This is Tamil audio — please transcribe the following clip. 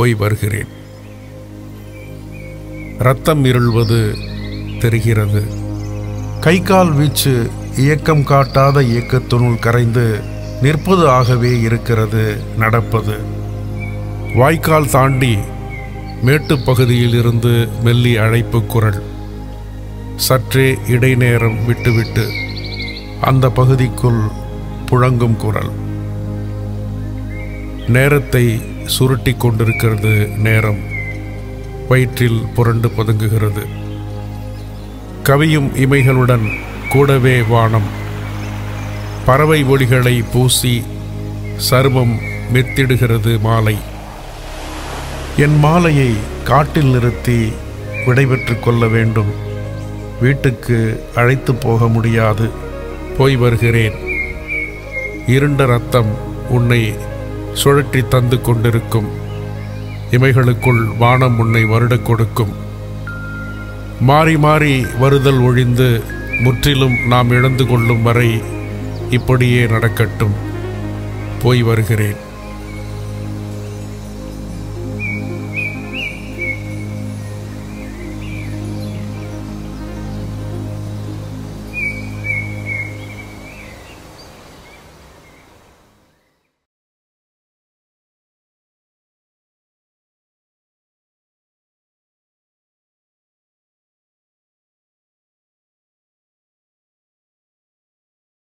போய் வருகிறேன் இரத்தம் இருள்வது தெரிகிறது கை கால் வீச்சு இயக்கம் காட்டாத இயக்கத்தினுள் கரைந்து நிற்பது ஆகவே இருக்கிறது நடப்பது வாய்க்கால் தாண்டி மேட்டுப் பகுதியில் இருந்து மெல்லி அழைப்பு குரல் சற்றே இடைநேரம் விட்டுவிட்டு அந்த பகுதிக்குள் புழங்கும் குரல் நேரத்தை சுருட்டி கொண்டிருக்கிறது நேரம் வயிற்றில் புரண்டு பதுங்குகிறது கவியும் இமைகளுடன் கூடவே வானம் பறவை ஒளிகளை பூசி சர்மம் மெத்திடுகிறது மாலை என் மாலையை காட்டில் நிறுத்தி விடைபெற்று கொள்ள வேண்டும் வீட்டுக்கு அழைத்து போக முடியாது போய் வருகிறேன் இருண்ட ரத்தம் உன்னை சுழற்றி தந்து கொண்டிருக்கும் இமைகளுக்குள் வானம் உன்னை வருடக் கொடுக்கும் மாறி மாறி வருதல் ஒழிந்து முற்றிலும் நாம் இழந்து கொள்ளும் வரை இப்படியே நடக்கட்டும் போய் வருகிறேன்